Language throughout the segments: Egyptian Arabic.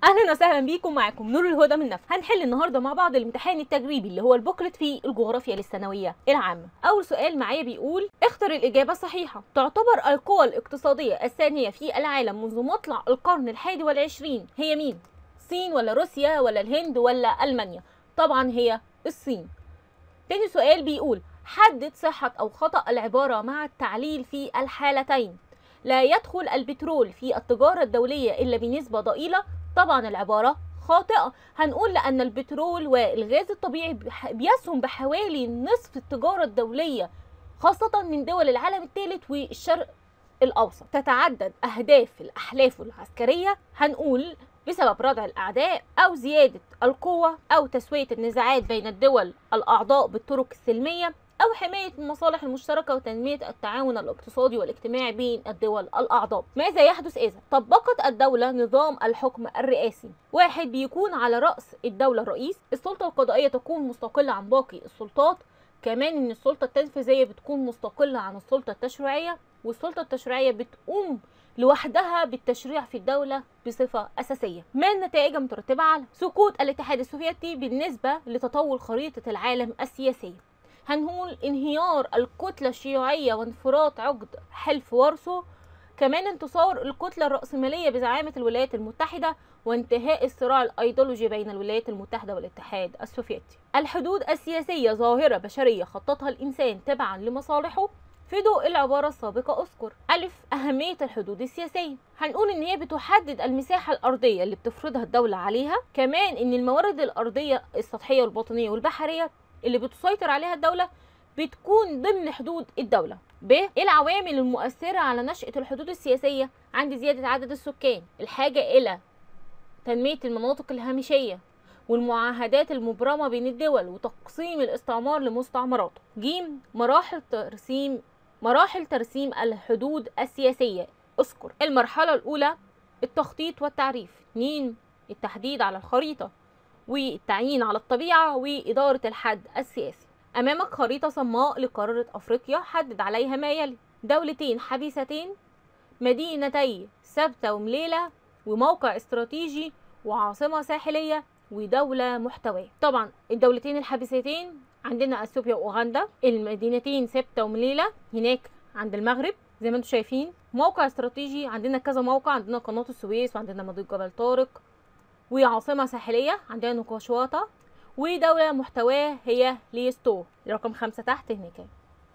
اهلا وسهلا بيكم معاكم نور الهدى من نفس هنحل النهارده مع بعض الامتحان التجريبي اللي هو البوكلت في الجغرافيا للثانويه العامه اول سؤال معايا بيقول اختر الاجابه الصحيحه تعتبر القوى الاقتصاديه الثانيه في العالم منذ مطلع القرن الحادي والعشرين هي مين الصين ولا روسيا ولا الهند ولا المانيا طبعا هي الصين تاني سؤال بيقول حدد صحة أو خطأ العبارة مع التعليل في الحالتين لا يدخل البترول في التجارة الدولية إلا بنسبة ضئيلة طبعا العبارة خاطئة هنقول لأن البترول والغاز الطبيعي بح- بيسهم بحوالي نصف التجارة الدولية خاصة من دول العالم الثالث والشرق الأوسط تتعدد أهداف الأحلاف العسكرية هنقول بسبب ردع الأعداء أو زيادة القوة أو تسوية النزاعات بين الدول الأعضاء بالطرق السلمية أو حماية المصالح المشتركة وتنمية التعاون الاقتصادي والاجتماعي بين الدول الأعضاء ماذا يحدث إذا طبقت الدولة نظام الحكم الرئاسي واحد بيكون على رأس الدولة الرئيس السلطة القضائية تكون مستقلة عن باقي السلطات كمان ان السلطة التنفيذية بتكون مستقلة عن السلطة التشريعية والسلطة التشريعية بتقوم لوحدها بالتشريع في الدولة بصفة أساسية ما النتائج المترتبة على سقوط الاتحاد السوفيتي بالنسبة لتطور خريطة العالم السياسية هنقول انهيار الكتلة الشيوعية وانفراط عقد حلف وارسو كمان انتصار الكتلة الرأسمالية بزعامة الولايات المتحدة وانتهاء الصراع الايديولوجي بين الولايات المتحدة والاتحاد السوفيتي الحدود السياسية ظاهرة بشرية خططها الإنسان تبعا لمصالحه في ضوء العبارة السابقة أذكر ألف أهمية الحدود السياسية هنقول إن هي بتحدد المساحة الأرضية اللي بتفرضها الدولة عليها كمان إن الموارد الأرضية السطحية والباطنية والبحرية اللي بتسيطر عليها الدولة بتكون ضمن حدود الدولة ب العوامل المؤثرة على نشأة الحدود السياسية عند زيادة عدد السكان الحاجة إلى تنمية المناطق الهامشية والمعاهدات المبرمة بين الدول وتقسيم الاستعمار لمستعمراته ج مراحل ترسيم مراحل ترسيم الحدود السياسية اذكر المرحلة الأولى التخطيط والتعريف 2 التحديد على الخريطة والتعيين على الطبيعة وإدارة الحد السياسي أمامك خريطة صماء لقارة أفريقيا حدد عليها ما يلي دولتين حبيستين مدينتي سبتة ومليلة وموقع استراتيجي وعاصمة ساحلية ودولة محتوية طبعا الدولتين الحبيستين عندنا اثيوبيا واوغندا المدينتين سبتة ومليلة هناك عند المغرب زي ما انتم شايفين موقع استراتيجي عندنا كذا موقع عندنا قناة السويس وعندنا مضيق جبل طارق وعاصمة ساحلية عندنا نقاشواطة ودولة محتواه هي ليستو رقم خمسة تحت هناك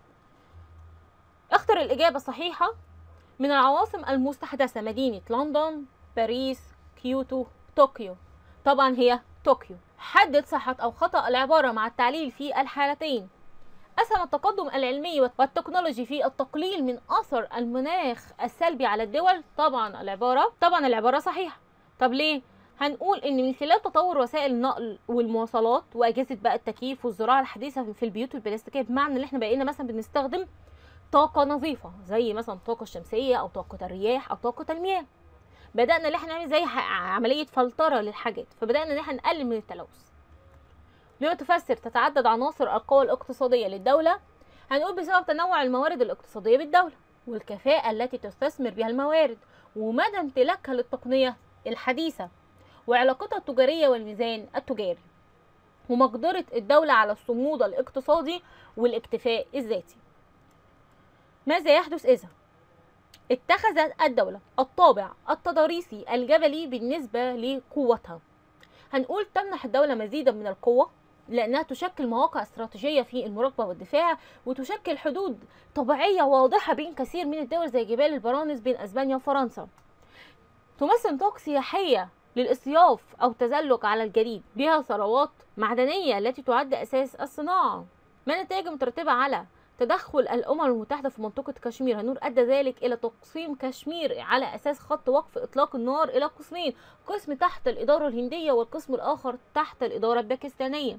اختر الإجابة الصحيحة من العواصم المستحدثة مدينة لندن باريس كيوتو طوكيو طبعا هي طوكيو حدد صحة أو خطأ العبارة مع التعليل في الحالتين أسهم التقدم العلمي والتكنولوجي في التقليل من أثر المناخ السلبي على الدول طبعا العبارة طبعا العبارة صحيحة طب ليه؟ هنقول ان من خلال تطور وسائل النقل والمواصلات واجهزه بقى التكييف والزراعه الحديثه في البيوت البلاستيكيه بمعنى ان احنا بقينا مثلا بنستخدم طاقه نظيفه زي مثلا الطاقه الشمسيه او طاقه الرياح او طاقه المياه بدانا ان احنا نعمل زي ح- عمليه فلتره للحاجات فبدانا ان احنا نقلل من التلوث بما تفسر تتعدد عناصر القوى الاقتصاديه للدوله هنقول بسبب تنوع الموارد الاقتصاديه بالدوله والكفاءه التي تستثمر بها الموارد ومدى امتلاكها للتقنيه الحديثه وعلاقتها التجاريه والميزان التجاري ومقدره الدوله على الصمود الاقتصادي والاكتفاء الذاتي ماذا يحدث اذا اتخذت الدولة الطابع التضاريسي الجبلي بالنسبة لقوتها هنقول تمنح الدولة مزيدا من القوة لأنها تشكل مواقع استراتيجية في المراقبة والدفاع وتشكل حدود طبيعية واضحة بين كثير من الدول زي جبال البرانس بين أسبانيا وفرنسا تمثل نطاق سياحية للإصياف أو تزلج على الجليد بها ثروات معدنية التي تعد أساس الصناعة ما النتائج المترتبة على تدخل الأمم المتحدة في منطقة كشمير هنور أدى ذلك إلى تقسيم كشمير على أساس خط وقف إطلاق النار إلى قسمين قسم تحت الإدارة الهندية والقسم الآخر تحت الإدارة الباكستانية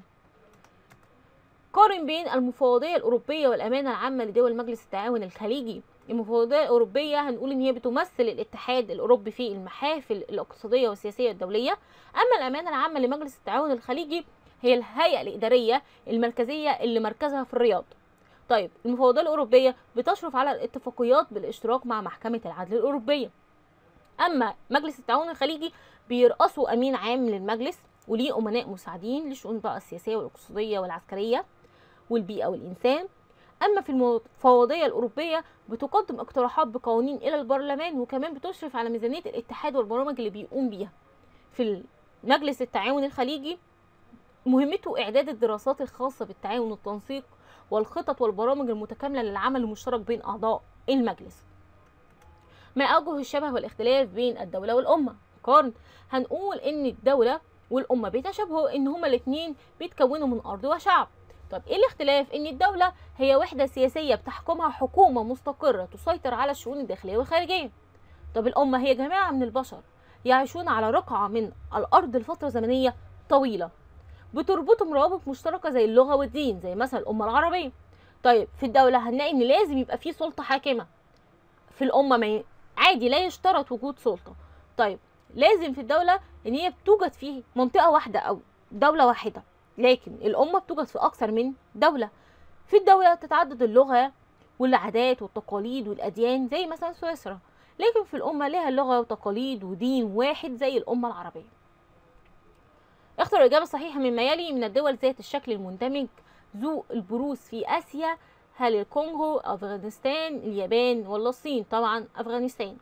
قارن بين المفوضية الأوروبية والأمانة العامة لدول مجلس التعاون الخليجي المفوضية الأوروبية هنقول إن هي بتمثل الاتحاد الأوروبي في المحافل الاقتصادية والسياسية الدولية أما الأمانة العامة لمجلس التعاون الخليجي هي الهيئة الإدارية المركزية اللي مركزها في الرياض طيب المفوضية الأوروبية بتشرف على الاتفاقيات بالاشتراك مع محكمة العدل الأوروبية اما مجلس التعاون الخليجي بيرأسه امين عام للمجلس وليه امناء مساعدين للشؤون بقى السياسيه والاقتصاديه والعسكريه والبيئه والانسان اما في المفوضيه الاوروبيه بتقدم اقتراحات بقوانين الى البرلمان وكمان بتشرف على ميزانيه الاتحاد والبرامج اللي بيقوم بيها في مجلس التعاون الخليجي مهمته اعداد الدراسات الخاصه بالتعاون والتنسيق والخطط والبرامج المتكامله للعمل المشترك بين اعضاء المجلس ما اوجه الشبه والاختلاف بين الدوله والامه قارن هنقول ان الدوله والامه بيتشابهوا ان هما الاثنين بيتكونوا من ارض وشعب طب ايه الاختلاف ان الدوله هي وحده سياسيه بتحكمها حكومه مستقره تسيطر على الشؤون الداخليه والخارجيه طب الامه هي جماعه من البشر يعيشون على رقعه من الارض لفتره زمنيه طويله بتربطهم روابط مشتركه زي اللغه والدين زي مثلا الامه العربيه طيب في الدوله هنلاقي ان لازم يبقى في سلطه حاكمه في الامه ما عادي لا يشترط وجود سلطه طيب لازم في الدوله ان هي بتوجد في منطقه واحده او دوله واحده لكن الامه بتوجد في اكثر من دوله في الدوله تتعدد اللغه والعادات والتقاليد والاديان زي مثلا سويسرا لكن في الامه لها لغه وتقاليد ودين واحد زي الامه العربيه اختر الإجابة الصحيحة مما يلي من الدول ذات الشكل المندمج ذو البروز في آسيا هل الكونغو أفغانستان اليابان ولا الصين طبعا أفغانستان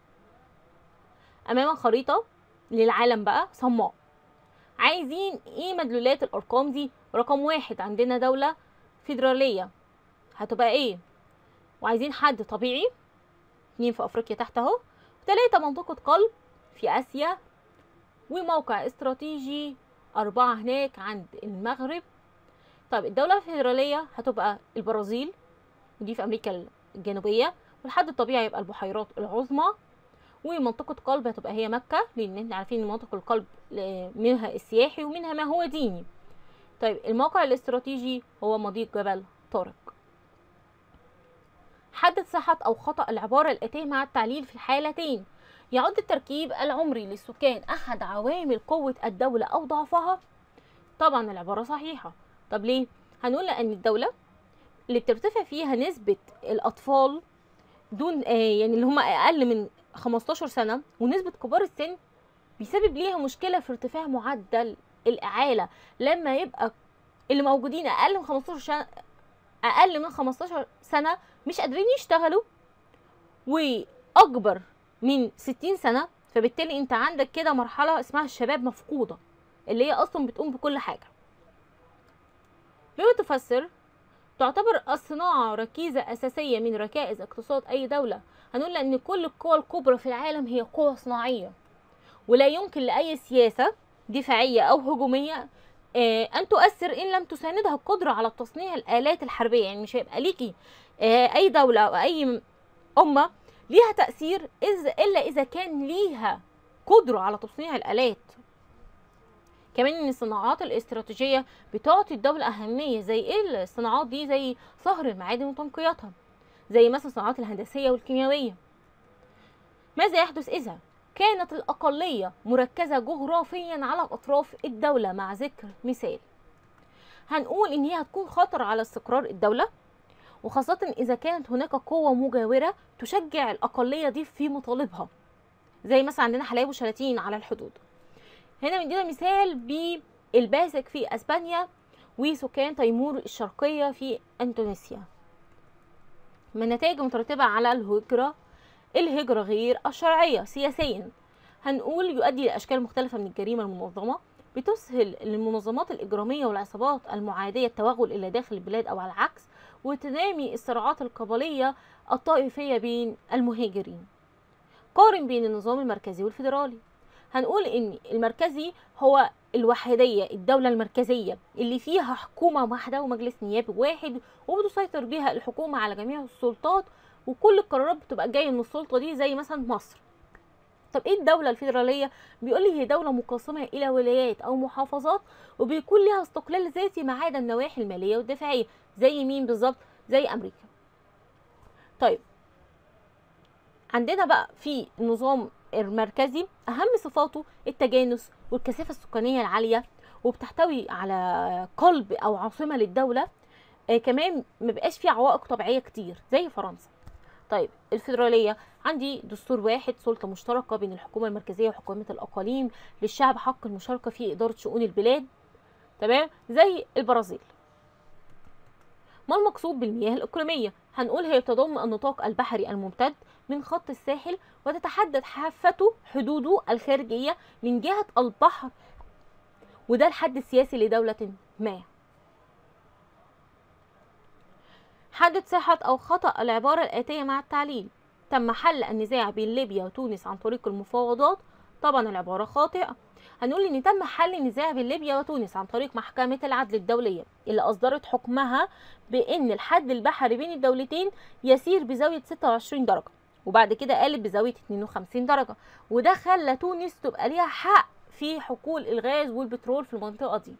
أمامك خريطة للعالم بقى صماء عايزين ايه مدلولات الأرقام دي رقم واحد عندنا دولة فيدرالية هتبقى ايه وعايزين حد طبيعي اتنين في أفريقيا تحت اهو تلاتة منطقة قلب في آسيا وموقع استراتيجي أربعة هناك عند المغرب طيب الدولة الفيدرالية هتبقى البرازيل ودي في أمريكا الجنوبية والحد الطبيعي يبقى البحيرات العظمى ومنطقة قلب هتبقى هي مكة لأن احنا عارفين ان منطقة القلب منها السياحي ومنها ما هو ديني طيب الموقع الاستراتيجي هو مضيق جبل طارق حدد صحة أو خطأ العبارة الآتية مع التعليل في الحالتين يعد التركيب العمري للسكان أحد عوامل قوة الدولة أو ضعفها طبعا العبارة صحيحة طب ليه؟ هنقول لأن الدولة اللي بترتفع فيها نسبة الأطفال دون آه يعني اللي هم أقل من 15 سنة ونسبة كبار السن بيسبب ليها مشكلة في ارتفاع معدل الإعالة لما يبقى اللي موجودين أقل من 15 سنة أقل من 15 سنة مش قادرين يشتغلوا وأكبر من 60 سنة فبالتالي انت عندك كده مرحلة اسمها الشباب مفقودة اللي هي اصلا بتقوم بكل حاجة بما تفسر تعتبر الصناعة ركيزة أساسية من ركائز اقتصاد أي دولة هنقول لأن كل القوى الكبرى في العالم هي قوى صناعية ولا يمكن لأي سياسة دفاعية أو هجومية آه أن تؤثر إن لم تساندها القدرة على تصنيع الآلات الحربية يعني مش هيبقى ليكي آه أي دولة أو أي أمة ليها تأثير إذا إلا إذا كان ليها قدرة على تصنيع الآلات كمان ان الصناعات الاستراتيجية بتعطي الدولة أهمية زي ايه الصناعات دي زي صهر المعادن وتنقيتها زي مثلا الصناعات الهندسية والكيميائية ماذا يحدث إذا كانت الأقلية مركزة جغرافيا على أطراف الدولة مع ذكر مثال هنقول إن هي هتكون خطر على استقرار الدولة وخاصة إذا كانت هناك قوة مجاورة تشجع الأقلية دي في مطالبها زي مثلا عندنا حلايب وشلاتين على الحدود هنا مدينا مثال بالباسك في اسبانيا وسكان تيمور الشرقية في اندونيسيا من النتائج المترتبة على الهجرة الهجرة غير الشرعية سياسيا هنقول يؤدي لأشكال مختلفة من الجريمة المنظمة بتسهل للمنظمات الإجرامية والعصابات المعادية التوغل إلى داخل البلاد أو على العكس وتنامي الصراعات القبلية الطائفية بين المهاجرين قارن بين النظام المركزي والفيدرالي هنقول ان المركزي هو الوحيدية الدولة المركزية اللي فيها حكومة واحدة ومجلس نيابي واحد وبتسيطر بيها الحكومة على جميع السلطات وكل القرارات بتبقى جاية من السلطة دي زي مثلا مصر طب ايه الدولة الفيدرالية؟ بيقول لي هي دولة مقسمة إلى ولايات أو محافظات وبيكون لها استقلال ذاتي ما عدا النواحي المالية والدفاعية زي مين بالظبط؟ زي أمريكا. طيب عندنا بقى في النظام المركزي أهم صفاته التجانس والكثافة السكانية العالية وبتحتوي على قلب أو عاصمة للدولة آه كمان مبقاش فيه عوائق طبيعية كتير زي فرنسا طيب الفيدراليه عندي دستور واحد سلطه مشتركه بين الحكومه المركزيه وحكومه الاقاليم للشعب حق المشاركه في اداره شؤون البلاد تمام زي البرازيل ما المقصود بالمياه الإقليمية؟ هنقول هي تضم النطاق البحري الممتد من خط الساحل وتتحدد حافته حدوده الخارجية من جهة البحر وده الحد السياسي لدولة ما حدد صحة أو خطأ العبارة الآتية مع التعليل تم حل النزاع بين ليبيا وتونس عن طريق المفاوضات طبعا العبارة خاطئة هنقول ان تم حل النزاع بين ليبيا وتونس عن طريق محكمة العدل الدولية اللي اصدرت حكمها بان الحد البحري بين الدولتين يسير بزاوية 26 درجة وبعد كده قالت بزاوية 52 درجة وده خلى تونس تبقى ليها حق في حقول الغاز والبترول في المنطقة دي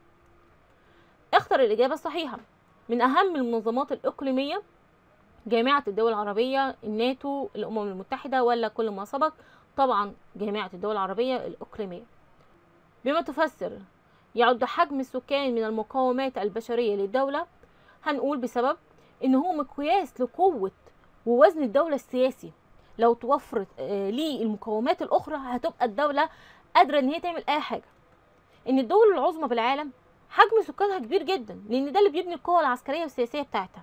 اختر الإجابة الصحيحة من أهم المنظمات الإقليمية جامعة الدول العربية الناتو الأمم المتحدة ولا كل ما سبق طبعا جامعة الدول العربية الإقليمية بما تفسر يعد حجم السكان من المقاومات البشرية للدولة هنقول بسبب إن هو مقياس لقوة ووزن الدولة السياسي لو توفرت آه، ليه المقومات الأخرى هتبقى الدولة قادرة إن هي تعمل أي حاجة إن الدول العظمى بالعالم حجم سكانها كبير جدا لأن ده اللي بيبني القوة العسكرية والسياسية بتاعتها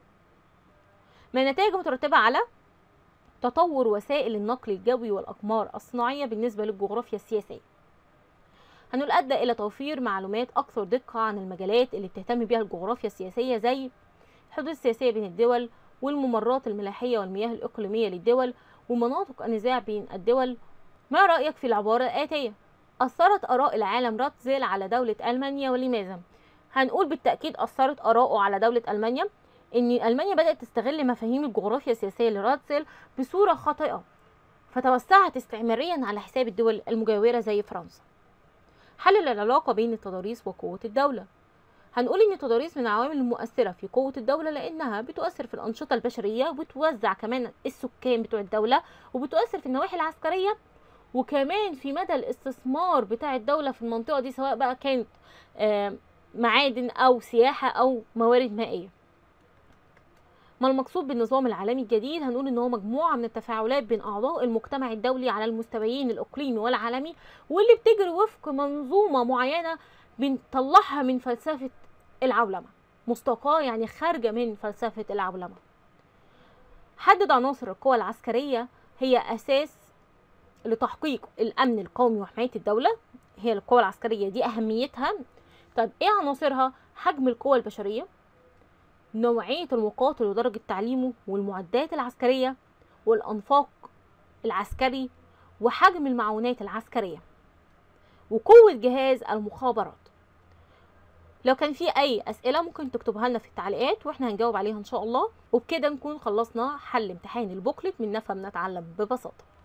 ما النتائج مترتبة على تطور وسائل النقل الجوي والأقمار الصناعية بالنسبة للجغرافيا السياسية هنقول أدى إلى توفير معلومات أكثر دقة عن المجالات اللي بتهتم بيها الجغرافيا السياسية زي الحدود السياسية بين الدول والممرات الملاحية والمياه الإقليمية للدول ومناطق النزاع بين الدول ما رأيك في العبارة الآتية؟ أثرت آراء العالم راتزيل على دولة ألمانيا ولماذا؟ هنقول بالتأكيد أثرت آراءه على دولة ألمانيا إن ألمانيا بدأت تستغل مفاهيم الجغرافيا السياسية لراتزيل بصورة خاطئة فتوسعت استعماريا على حساب الدول المجاورة زي فرنسا حلل العلاقة بين التضاريس وقوة الدولة هنقول ان التضاريس من العوامل المؤثرة في قوة الدولة لانها بتؤثر في الانشطة البشرية وبتوزع كمان السكان بتوع الدولة وبتؤثر في النواحي العسكرية وكمان في مدى الاستثمار بتاع الدولة في المنطقة دي سواء بقى كانت آه، معادن او سياحة او موارد مائية ما المقصود بالنظام العالمي الجديد هنقول ان هو مجموعه من التفاعلات بين اعضاء المجتمع الدولي على المستويين الاقليمي والعالمي واللي بتجري وفق منظومه معينه بنطلعها من فلسفه العولمه مستقاه يعني خارجه من فلسفه العولمه حدد عناصر القوى العسكريه هي اساس لتحقيق الامن القومي وحمايه الدوله هي القوى العسكريه دي اهميتها طب ايه عناصرها حجم القوى البشريه نوعية المقاتل ودرجة تعليمه والمعدات العسكرية والأنفاق العسكري وحجم المعونات العسكرية وقوة جهاز المخابرات لو كان في أي أسئلة ممكن تكتبها لنا في التعليقات وإحنا هنجاوب عليها إن شاء الله وبكده نكون خلصنا حل امتحان البوكلت من نفهم نتعلم ببساطة